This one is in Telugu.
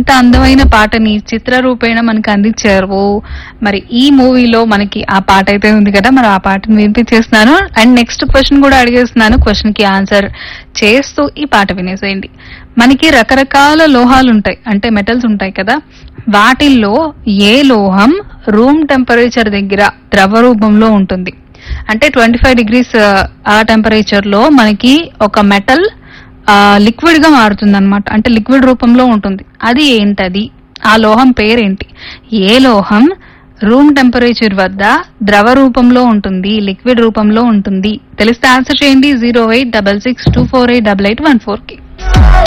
ఇంత అందమైన పాటని చిత్ర రూపేణ మనకి అందించారు మరి ఈ మూవీలో మనకి ఆ పాట అయితే ఉంది కదా మరి ఆ పాటను వినిపించేస్తున్నాను అండ్ నెక్స్ట్ క్వశ్చన్ కూడా అడిగేస్తున్నాను క్వశ్చన్ కి ఆన్సర్ చేస్తూ ఈ పాట వినేసేయండి మనకి రకరకాల లోహాలు ఉంటాయి అంటే మెటల్స్ ఉంటాయి కదా వాటిల్లో ఏ లోహం రూమ్ టెంపరేచర్ దగ్గర ద్రవ రూపంలో ఉంటుంది అంటే ట్వంటీ ఫైవ్ డిగ్రీస్ ఆ టెంపరేచర్ లో మనకి ఒక మెటల్ లిక్విడ్ గా మారుతుంది అనమాట అంటే లిక్విడ్ రూపంలో ఉంటుంది అది ఏంటది ఆ లోహం పేరేంటి ఏ లోహం రూమ్ టెంపరేచర్ వద్ద ద్రవ రూపంలో ఉంటుంది లిక్విడ్ రూపంలో ఉంటుంది తెలిస్తే ఆన్సర్ చేయండి zero eight double six two four eight double eight one four కి